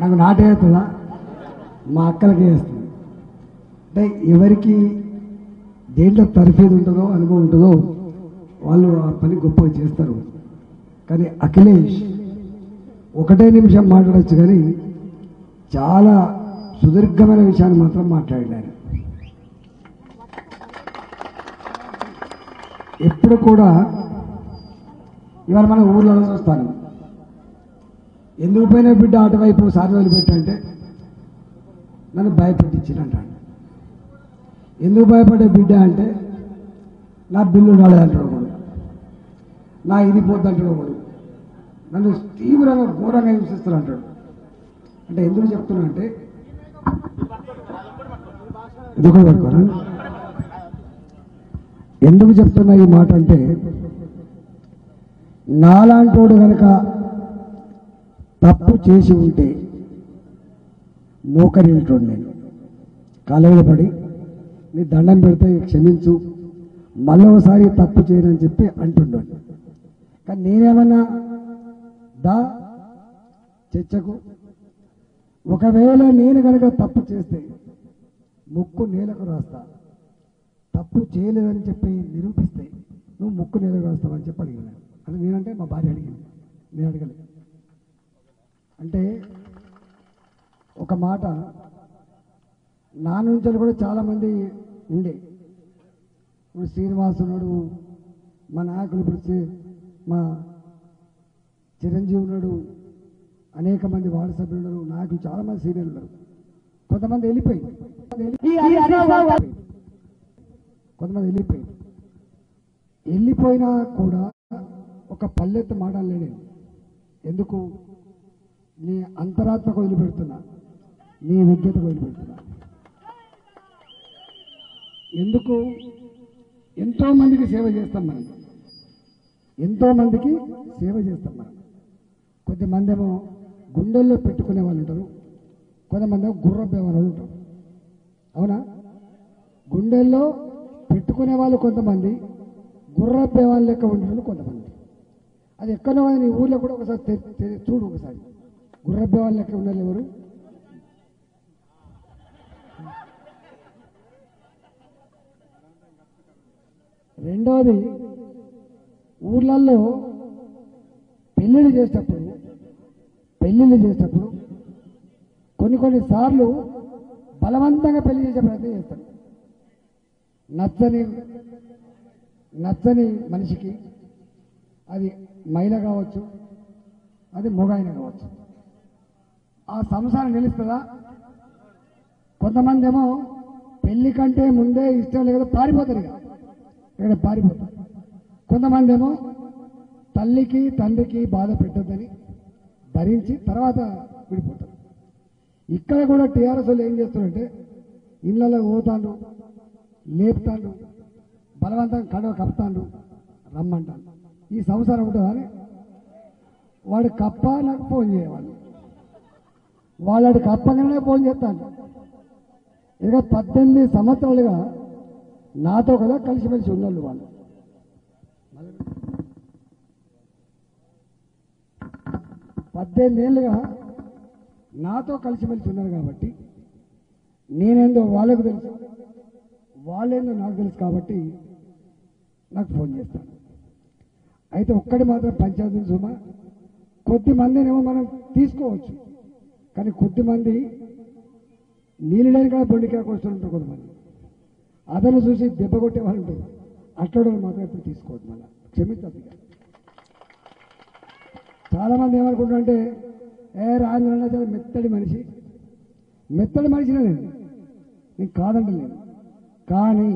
నాకు నాటేస్తుందా మా అక్కలకి వేస్తుంది అంటే ఎవరికి దేంట్లో తర్ఫీదు ఉంటుందో అనుభవం ఉంటుందో వాళ్ళు ఆ పని గొప్పగా చేస్తారు కానీ అఖిలేష్ ఒకటే నిమిషం మాట్లాడచ్చు కానీ చాలా సుదీర్ఘమైన విషయాన్ని మాత్రం మాట్లాడాడు ఆయన ఎప్పుడు కూడా ఇవాళ మన ఊర్లలో చూస్తాను ఎందుకు పోయిన బిడ్డ అటువైపు సారి వదిలిపెట్టంటే నన్ను భయపెట్టించినంటాడు ఎందుకు భయపడే బిడ్డ అంటే నా బిల్లు రాలేదంటాడు ఒకడు నా ఇది పోద్దంటాడు ఒకడు నన్ను తీవ్రంగా ఘోరంగా హింసిస్తాడు అంటాడు అంటే ఎందుకు చెప్తున్నా అంటే ఇది కూడా పట్టుకోరా ఎందుకు చెప్తున్నా ఈ మాట అంటే నాలాంటోడు కనుక తప్పు చేసి ఉంటే మోకరింటోడు నేను కాలువలో పడి నీ దండం పెడితే క్షమించు మళ్ళీ ఒకసారి తప్పు చేయనని చెప్పి అంటుండోడు కానీ నేనేమన్నా దా చర్చకు ఒకవేళ నేను కనుక తప్పు చేస్తే ముక్కు నేలకు రాస్తా తప్పు చేయలేదని చెప్పి నిరూపిస్తే నువ్వు ముక్కు నేలకు రాస్తావని చెప్పి అడిగాను అది నేనంటే మా భార్య అడిగింది నేను అడగలేదు అంటే ఒక మాట నా నుంచి కూడా చాలామంది ఉండే ఇప్పుడు శ్రీనివాస్ ఉన్నాడు మా నాయకులు ఇప్పుడు శ్రీ- మా చిరంజీవి ఉన్నాడు అనేక మంది వార్డు సభ్యులు ఉన్నారు నాయకులు చాలా మంది సీనియర్లు ఉన్నారు కొంతమంది వెళ్ళిపోయి కొంతమంది వెళ్ళిపోయి వెళ్ళిపోయినా కూడా ఒక పల్లెత్తు మాటలేడే ఎందుకు నీ అంతరాత్మకు వదిలిపెడుతున్నా నీ విజ్ఞతకు వదిలిపెడుతున్నా ఎందుకు ఎంతో మందికి సేవ చేస్తాం మనం ఎంతో మందికి సేవ చేస్తాం మనం కొద్దిమంది ఏమో గుండెల్లో పెట్టుకునే వాళ్ళు ఉంటారు కొంతమంది ఏమో గుర్రబ్బే వాళ్ళు ఉంటారు అవునా గుండెల్లో పెట్టుకునే వాళ్ళు కొంతమంది గుర్రబ్బే వాళ్ళ లెక్క ఉండేవాళ్ళు కొంతమంది అది ఎక్కడో కానీ నీ ఊర్లో కూడా ఒకసారి తె- తె- చూడు ఒకసారి గుర్రబ్బే వాళ్ళ లెక్క ఉండాలి ఎవరు రెండోది ఊర్లల్లో పెళ్ళిళ్ళు చేసేటప్పుడు పెళ్ళిళ్ళు చేసేటప్పుడు కొన్ని కొన్ని సార్లు బలవంతంగా పెళ్లి చేసే ప్రయత్నం చేస్తాడు నచ్చని నచ్చని మనిషికి అది మహిళ కావచ్చు అది మొగాయన కావచ్చు ఆ సంసారం నిలుస్తుందా కొంతమంది ఏమో పెళ్లి కంటే ముందే ఇష్టం లేదో పారిపోతారు ఇక ఇక్కడ పారిపోతారు కొంతమంది ఏమో తల్లికి తండ్రికి బాధ పెట్టద్దని భరించి తర్వాత విడిపోతారు ఇక్కడ కూడా టీఆర్ఎస్ వాళ్ళు ఏం చేస్తారంటే ఇళ్ళలో పోతాండు లేపుతాండు బలవంతంగా కడవ కప్తాండు రమ్మంటాను ఈ సంసారం ఉంటుందా అని వాడు కప్ప నాకు ఫోన్ చేయవాలి వాళ్ళకి కప్పగానే ఫోన్ చేస్తాను ఇక పద్దెనిమిది సంవత్సరాలుగా నాతో కదా కలిసిమెలిసి ఉన్నోళ్ళు వాళ్ళు పద్దెనిమిది ఏళ్ళుగా నాతో కలిసిమెలిసి ఉన్నారు కాబట్టి నేనేందో వాళ్ళకు తెలుసు వాళ్ళేందో నాకు తెలుసు కాబట్టి నాకు ఫోన్ చేస్తాను అయితే ఒక్కటి మాత్రం పంచాయతీ సుమా కొద్ది మందినేమో మనం తీసుకోవచ్చు కానీ కొద్ది మంది నీళ్ళు లేని కాడ బొండికాయ కోసం ఉంటారు కొంతమంది అదను చూసి దెబ్బ కొట్టే వాళ్ళు ఉంటారు అట్లా మాత్రం ఎప్పుడు తీసుకోవద్దు మళ్ళీ క్షమించద్దు ఇక. చాలా మంది ఏమనుకుంటారంటే ఏ రాజన్న చాలా మెత్తడి మనిషి మెత్తడి మనిషినే నేను నేను కాదంటలేను కానీ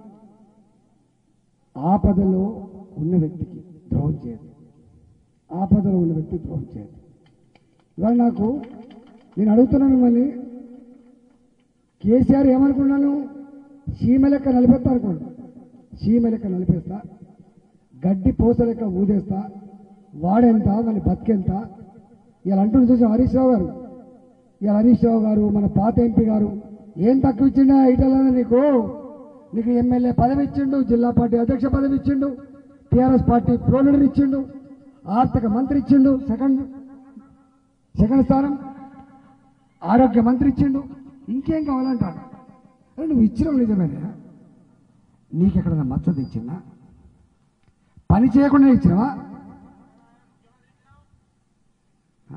ఆపదలో ఉన్న వ్యక్తికి ద్రోహం చేయదు ఆపదలో ఉన్న వ్యక్తి ద్రోహం చేయదు ఇవాళ నాకు నేను అడుగుతున్నాను మిమ్మల్ని కేసీఆర్ ఏమనుకున్నాను చీమ లెక్క నలిపేస్తా అనుకోండి చీమ లెక్క నలిపేస్తా గడ్డి పూస లెక్క ఊదేస్తా వాడెంత మన బతికెంత ఇలా అంటున్న చూసి హరీష్ రావు గారు ఇలా హరీష్ రావు గారు మన పాత ఎంపీ గారు ఏం తక్కువ ఇచ్చిండా ఇటలనే నీకు నీకు ఎమ్మెల్యే పదవి ఇచ్చిండు జిల్లా పార్టీ అధ్యక్ష పదవి ఇచ్చిండు టీఆర్ఎస్ పార్టీ ప్రో లీడర్ ఇచ్చిండు ఆర్థిక మంత్రి ఇచ్చిండు సెకండ్ సెకండ్ స్థానం ఆరోగ్య మంత్రి ఇచ్చిండు ఇంకేం కావాలంటాడు అరే నువ్వు ఇచ్చినావు నిజమేనా నీకెక్కడన్నా మచ్చ తెచ్చిందా పని చేయకుండా ఇచ్చినావా ఆ?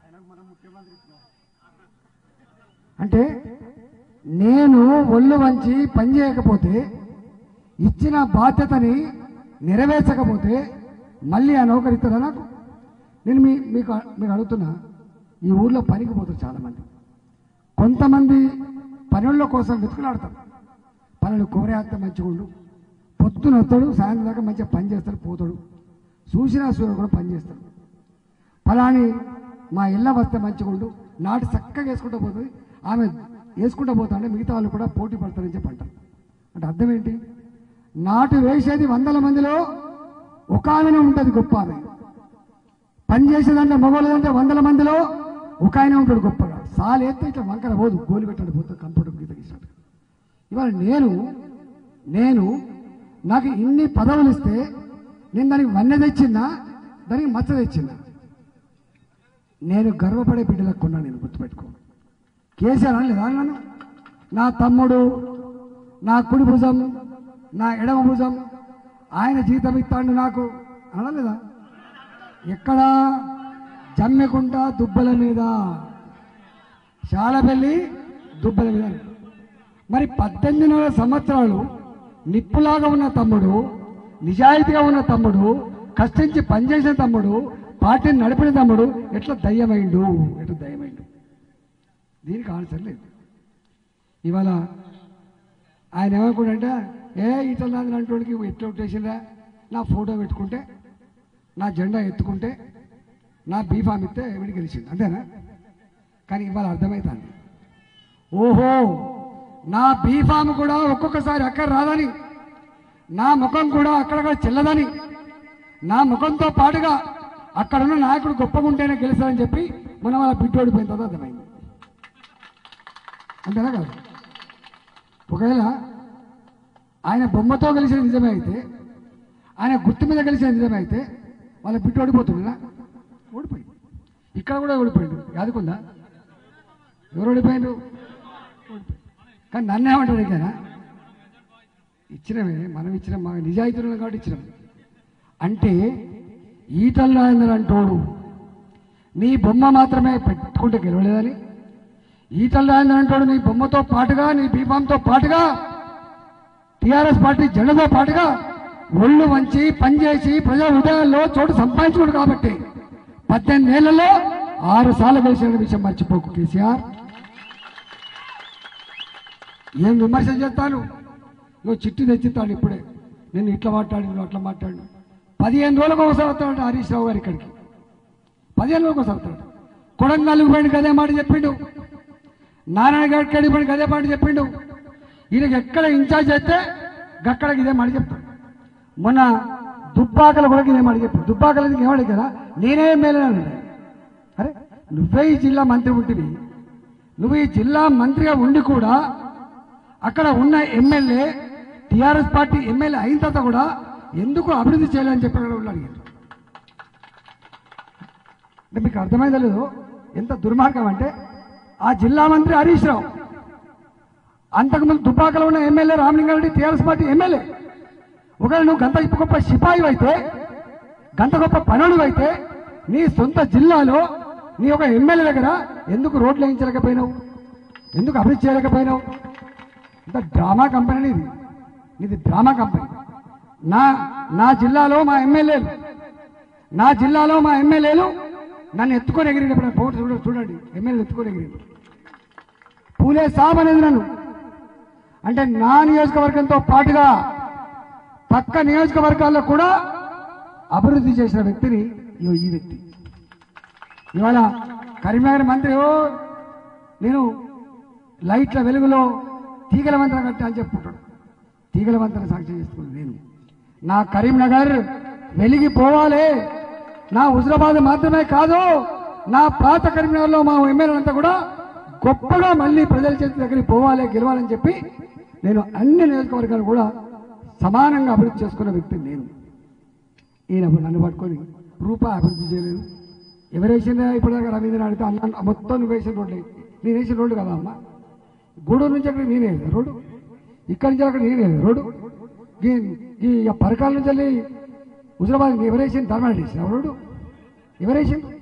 అంటే నేను ఒళ్ళు వంచి పని చేయకపోతే ఇచ్చిన బాధ్యతని నెరవేర్చకపోతే మళ్ళీ ఆ నౌకరు ఇస్తారా నాకు నేను మీ మీకు మీకు అడుగుతున్నా ఈ ఊర్లో పనికి పోతారు చాలామంది కొంతమంది పనుల కోసం వెతుకులాడతారు పనులు కోరేస్తే మంచిగా ఉండు పొద్దున వస్తాడు సాయంత్రం దాకా మంచిగా పని చేస్తాడు పోతాడు చూసినా సూర్యుడు కూడా పని చేస్తాడు ఫలాని మా ఇళ్ళ వస్తే మంచిగా ఉండు నాటి చక్కగా వేసుకుంటూ పోతుంది ఆమె వేసుకుంటూ పోతా అంటే మిగతా వాళ్ళు కూడా పోటీ పడతారని చెప్పి అంటారు అంటే అర్థం ఏంటి నాటు వేసేది వందల మందిలో ఒక ఆమెనే ఉంటుంది గొప్ప ఆమె పని చేసేదంటే మగవాళ్ళదంటే వందల మందిలో ఒక ఆయన ఉంటాడు గొప్పగా సాలు ఎత్తే ఇట్లా వంకర పోదు గోలు పెట్టాడు పోతుంది కంప్యూటర్ గీత గీసాడు ఇవాళ నేను నేను నాకు ఇన్ని పదవులు ఇస్తే నేను దానికి వన్నె తెచ్చిందా దానికి మచ్చ తెచ్చిందా నేను గర్వపడే బిడ్డలకు కొన్నా నేను గుర్తుపెట్టుకో కేసీఆర్ అనలేదా నన్ను నా తమ్ముడు నా కుడి భుజం నా ఎడమ భుజం ఆయన జీతం ఇస్తాడు నాకు అనలేదా ఎక్కడ జమ్మెకుంట దుబ్బల మీద శాలపల్లి దుబ్బల మీద మరి పద్దెనిమిదిన్నర సంవత్సరాలు నిప్పులాగా ఉన్న తమ్ముడు నిజాయితీగా ఉన్న తమ్ముడు కష్టించి పనిచేసిన తమ్ముడు పార్టీని నడిపిన తమ్ముడు ఎట్లా దయ్యమైండు ఎట్లా దయ్యమైండు దీనికి ఆన్సర్ లేదు ఇవాళ ఆయన ఏమనుకుంటే ఏ ఇతరులు అంటుడికి ఎట్లా ఉంటేసిందా నా ఫోటో పెట్టుకుంటే నా జెండా ఎత్తుకుంటే నా బీఫామ్ ఇస్తే వీడికి గెలిచింది అంతేనా కానీ ఇవాళ అర్థమవుతుంది ఓహో నా బీఫామ్ కూడా ఒక్కొక్కసారి అక్కడ రాదని నా ముఖం కూడా అక్కడక్కడ చెల్లదని నా ముఖంతో పాటుగా అక్కడ ఉన్న నాయకుడు గొప్పగా ఉంటేనే గెలుస్తాడని చెప్పి మనం వాళ్ళ బిడ్డ ఓడిపోయిన తర్వాత అర్థమైంది అంతేనా కాదు ఒకవేళ ఆయన బొమ్మతో గెలిచిన నిజమే అయితే ఆయన గుర్తు మీద గెలిచిన నిజమే అయితే వాళ్ళ బిడ్డ ఓడిపోతుందా ఓడిపోయింది ఇక్కడ కూడా ఓడిపోయిండు యాదుకుందా ఎవరు ఓడిపోయిండు ఓడిపోయిండు. కానీ నన్ను ఏమంటాడు కదా ఇచ్చినమే మనం ఇచ్చిన మన నిజాయితీలు కాబట్టి ఇచ్చినాం అంటే ఈటల రాజేంద్ర అంటోడు నీ బొమ్మ మాత్రమే పెట్టుకుంటే గెలవలేదని ఈటల రాజేంద్ర అంటోడు నీ బొమ్మతో పాటుగా నీ బీఫామ్తో పాటుగా టీఆర్ఎస్ పార్టీ జెండతో పాటుగా ఒళ్ళు వంచి పనిచేసి ప్రజల హృదయాల్లో చోటు సంపాదించుకోడు కాబట్టి పద్దెనిమిది ఏళ్లలో ఆరు సార్లు గెలిచిన విషయం మర్చిపోకు కేసీఆర్ ఏం విమర్శ చేస్తాను నువ్వు చిట్టి తెచ్చిస్తాను ఇప్పుడే నేను ఇట్లా మాట్లాడి నువ్వు అట్లా మాట్లాడు పదిహేను రోజులకు ఒకసారి వస్తాడు హరీష్ రావు గారు ఇక్కడికి పదిహేను రోజులకు ఒకసారి వస్తాడు కొడంగల్కి పోయిన అదే మాట చెప్పిండు నారాయణ గడ్కరీ పోయిన అదే మాట చెప్పిండు ఈయనకి ఎక్కడ ఇన్ఛార్జ్ అయితే గక్కడికి ఇదే మాట చెప్తాడు మొన్న దుబ్బాకల కూడా ఇదే మాట చెప్పాడు దుబ్బాకల ఏమడి కదా నేనే మేలే అన్నాడు అరే నువ్వే ఈ జిల్లా మంత్రి ఉంటివి నువ్వు ఈ జిల్లా మంత్రిగా ఉండి కూడా అక్కడ ఉన్న ఎమ్మెల్యే టిఆర్ఎస్ పార్టీ ఎమ్మెల్యే అయిన తర్వాత కూడా ఎందుకు అభివృద్ధి చేయాలని చెప్పి అక్కడ వాళ్ళు అడిగారు అంటే మీకు అర్థమైందో లేదో ఎంత దుర్మార్గం అంటే ఆ జిల్లా మంత్రి హరీష్ రావు అంతకుముందు దుబ్బాకలో ఉన్న MLA Ramalinga Reddy TRS party MLA ఒకవేళ నువ్వు గంత గొప్ప సిపాయి అయితే గంత గొప్ప పనుడు అయితే నీ సొంత జిల్లాలో నీ ఒక ఎమ్మెల్యే దగ్గర ఎందుకు రోడ్లు వేయించలేకపోయినావు ఎందుకు అభివృద్ధి చేయలేకపోయినావు ఇంత డ్రామా కంపెనీ ఇది ఇది డ్రామా కంపెనీ నా నా జిల్లాలో మా ఎమ్మెల్యేలు నా జిల్లాలో మా ఎమ్మెల్యేలు నన్ను ఎత్తుకొని ఎగిరినప్పుడు ఫోటో చూడండి చూడండి ఎమ్మెల్యేలు ఎత్తుకొని ఎగిరి పూలే సాబ్ అనేది నన్ను అంటే నా నియోజకవర్గంతో పాటుగా పక్క నియోజకవర్గాల్లో కూడా అభివృద్ధి చేసిన వ్యక్తిని ఇగో ఈ వ్యక్తి ఇవాళ కరీంనగర్ మంత్రి ఓ నేను లైట్ల వెలుగులో తీగల మంత్రం కట్టా అని చెప్పుకుంటాడు తీగల మంత్రం సాక్షి చేసుకున్నాను నేను నా కరీంనగర్ వెలిగిపోవాలి నా హుజరాబాద్ మాత్రమే కాదు నా పాత కరీంనగర్లో మా ఎమ్మెల్యేలంతా కూడా గొప్పగా మళ్ళీ ప్రజల చేతి దగ్గరికి పోవాలి గెలవాలని చెప్పి నేను అన్ని నియోజకవర్గాలు కూడా సమానంగా అభివృద్ధి చేసుకున్న వ్యక్తిని నేను ఈయన నన్ను పట్టుకొని రూపాయి అభివృద్ధి చేయలేదు ఎవరు వేసిందా ఇప్పుడు దాకా రవీంద్ర అడిగితే అన్న మొత్తం నువ్వు వేసిన రోడ్లు నేను వేసిన రోడ్డు కదా అమ్మా గూడూరు నుంచి అక్కడ నేనే వేసా రోడ్డు ఇక్కడి నుంచి అక్కడ నేనే వేసా రోడ్డు ఈ ఈ పరకాల నుంచి వెళ్ళి హుజరాబాద్ ఎవరేసింది ధర్మాలు వేసిన రోడ్డు ఎవరేసింది